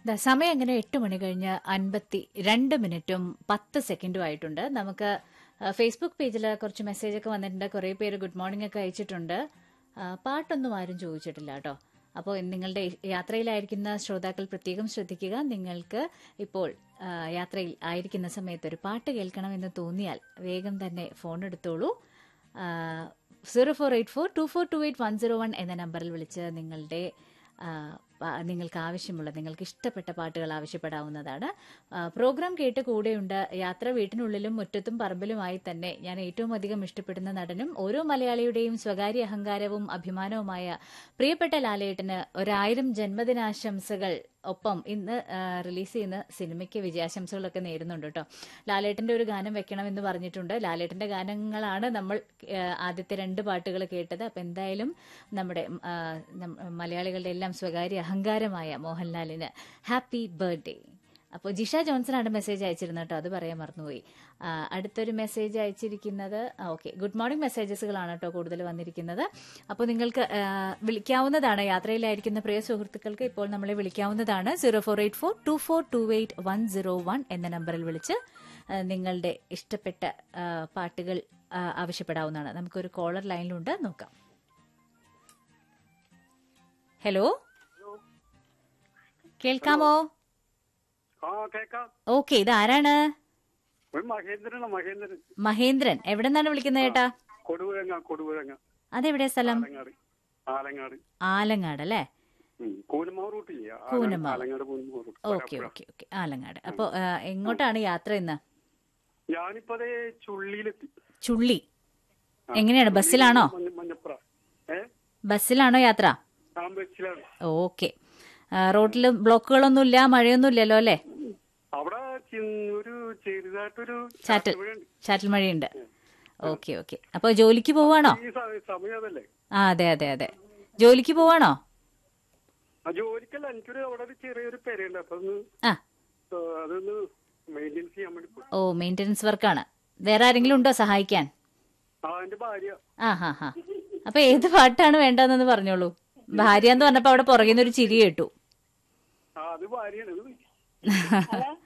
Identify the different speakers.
Speaker 1: ദാ സമയം അങ്ങനെ എട്ട് മണി കഴിഞ്ഞ് അൻപത്തി രണ്ട് മിനിറ്റും പത്ത് സെക്കൻഡും ആയിട്ടുണ്ട് നമുക്ക് ആ, ഫേസ്ബുക്ക് പേജിൽ കുറച്ച് മെസ്സേജൊക്കെ വന്നിട്ടുണ്ട് കുറേ പേര് ഗുഡ് മോർണിംഗ് ഒക്കെ അയച്ചിട്ടുണ്ട് ആ, പാട്ടൊന്നും ആരും ചോദിച്ചിട്ടില്ല കേട്ടോ അപ്പോൾ നിങ്ങളുടെ യാത്രയിലായിരിക്കുന്ന ശ്രോതാക്കൾ പ്രത്യേകം ശ്രദ്ധിക്കുക നിങ്ങൾക്ക് ഇപ്പോൾ ആ, യാത്രയിൽ ആയിരിക്കുന്ന സമയത്ത് ഒരു പാട്ട് കേൾക്കണമെന്ന് തോന്നിയാൽ വേഗം തന്നെ ഫോൺ എടുത്തോളൂ zero four eight four two four two eight one zero one എന്ന നമ്പറിൽ വിളിച്ച് നിങ്ങളുടെ ആ, പ- നിങ്ങൾക്ക് ആവശ്യമുള്ള നിങ്ങൾക്ക് ഇഷ്ടപ്പെട്ട പാട്ടുകൾ ആവശ്യപ്പെടാവുന്നതാണ് ആ, പ്രോഗ്രാം കേട്ട് കൂടെയുണ്ട് യാത്ര വീട്ടിനുള്ളിലും മുറ്റത്തും പറമ്പിലുമായി തന്നെ ഞാൻ ഏറ്റവും അധികം ഇഷ്ടപ്പെടുന്ന നടനും ഓരോ മലയാളിയുടെയും സ്വകാര്യ അഹങ്കാരവും അഭിമാനവുമായ പ്രിയപ്പെട്ട ലാലേട്ടന് ഒരായിരം ജന്മദിനാശംസകൾ ഒപ്പം ഇന്ന് ആ, റിലീസ് ചെയ്യുന്ന സിനിമയ്ക്ക് വിജയാശംസകളൊക്കെ നേരുന്നുണ്ട് കേട്ടോ ലാലേട്ടന്റെ ഒരു ഗാനം വെക്കണമെന്ന് പറഞ്ഞിട്ടുണ്ട് ലാലേട്ടന്റെ ഗാനങ്ങളാണ് നമ്മൾ ആ, ആദ്യത്തെ രണ്ട് പാട്ടുകൾ കേട്ടത് അപ്പം എന്തായാലും നമ്മുടെ ആ, നം- മലയാളികളുടെ എല്ലാം സ്വകാര്യ അഹങ്കാരമായ മോഹൻലാലിന് ഹാപ്പി ബർത്ത്ഡേ അപ്പോൾ ജിഷ ജോൺസൺ മെസ്സേജ് അയച്ചിരുന്നു കേട്ടോ അത് പറയാൻ മറന്നുപോയി ആ, അടുത്തൊരു മെസ്സേജ് അയച്ചിരിക്കുന്നത് ഓക്കെ ഗുഡ് മോർണിംഗ് മെസ്സേജസുകളാണ് കേട്ടോ കൂടുതൽ വന്നിരിക്കുന്നത് അപ്പോൾ നിങ്ങൾക്ക് ആ, വിളിക്കാവുന്നതാണ് യാത്രയിലായിരിക്കുന്ന പ്രിയ സുഹൃത്തുക്കൾക്ക് ഇപ്പോൾ നമ്മളെ വിളിക്കാവുന്നതാണ് zero four eight four two four two eight one zero one എന്ന നമ്പറിൽ വിളിച്ച് ആ, നിങ്ങളുടെ ഇഷ്ടപ്പെട്ട ആ, പാട്ടുകൾ ആ, ആവശ്യപ്പെടാവുന്നതാണ് നമുക്കൊരു കോളർ ലൈനിലുണ്ട് നോക്കാം ഹലോ കേൾക്കാമോ
Speaker 2: ആ കേക്കാം
Speaker 1: ഓക്കെ ഇത് ആരാണ്
Speaker 2: ഒരു മഹേന്ദ്രനാണ് മഹേന്ദ്രൻ
Speaker 1: മഹേന്ദ്രൻ എവിടെ നിന്നാണ് വിളിക്കുന്നത് ചേട്ടാ
Speaker 2: കൊടുകുഴങ്ങ കൊടുകുഴങ്ങ
Speaker 1: അതെവിടെയാ സ്ഥലം
Speaker 2: ആലങ്ങാട് ആലങ്ങാട്
Speaker 1: ആലങ്ങാട് അല്ലേ
Speaker 2: ഉം. കൂനമാവ് റൂട്ടില്ലേ ആ-
Speaker 1: Koonammavu.
Speaker 2: Alangad Koonammavu route
Speaker 1: okay okay okay Alangad അപ്പൊ ആ, എങ്ങോട്ടാണ് യാത്ര ഇന്ന്
Speaker 2: ഞാനിപ്പോ അതേ ചുള്ളിയിലെത്തി
Speaker 1: ചുള്ളി എങ്ങനെയാണ് ബസ്സിലാണോ
Speaker 2: മഞ്ഞ- മഞ്ഞപ്പുറ ഏ
Speaker 1: ബസ്സിലാണോ യാത്ര
Speaker 2: ആ ബസ്സിലാണ്
Speaker 1: ഓക്കെ റോഡിൽ ബ്ലോക്കുകളൊന്നും ഇല്ല മഴയൊന്നും ഇല്ലല്ലോ അല്ലേ
Speaker 2: അവിടെ ചി- ഒരു ചെറുതായിട്ടൊരു
Speaker 1: ചാറ്റൽ
Speaker 2: ചാറ്റുപുഴയുണ്ട്.
Speaker 1: ചാറ്റൽ മഴയുണ്ട് ഓക്കെ ഓക്കെ അപ്പൊ ജോലിക്ക് പോവാണോ
Speaker 2: ഈ സ- സമയം അതല്ലേ
Speaker 1: ആ അതെ അതെ അതെ ജോലിക്ക് പോവാണോ
Speaker 2: ആ ജോലിക്കല്ല എനിക്കൊരു അവിടെ ഒരു ചെറിയൊരു പെരയുണ്ട് അപ്പൊ ഒന്ന്
Speaker 1: ആ
Speaker 2: ഏ, അതൊന്ന് മെയിൻ്റെനൻസ് ചെയ്യാൻ വേണ്ടി പോയി
Speaker 1: ഓ മെയിൻ്റനൻസ് വർക്കാണ് വേറെ ആരെങ്കിലും ഉണ്ടോ സഹായിക്കാൻ
Speaker 2: ആ എന്റെ ഭാര്യ
Speaker 1: ആ ഹാ ഹാ അപ്പൊ ഏത് പാട്ടാണ് വേണ്ടതെന്ന് പറഞ്ഞോളൂ ഭാര്യ എന്ന് പറഞ്ഞപ്പോ അവിടെ പുറകിൽ നിന്ന് ഒരു ചിരി കേട്ടു
Speaker 2: ആ അത് ഭാര്യയാണ് ഇത്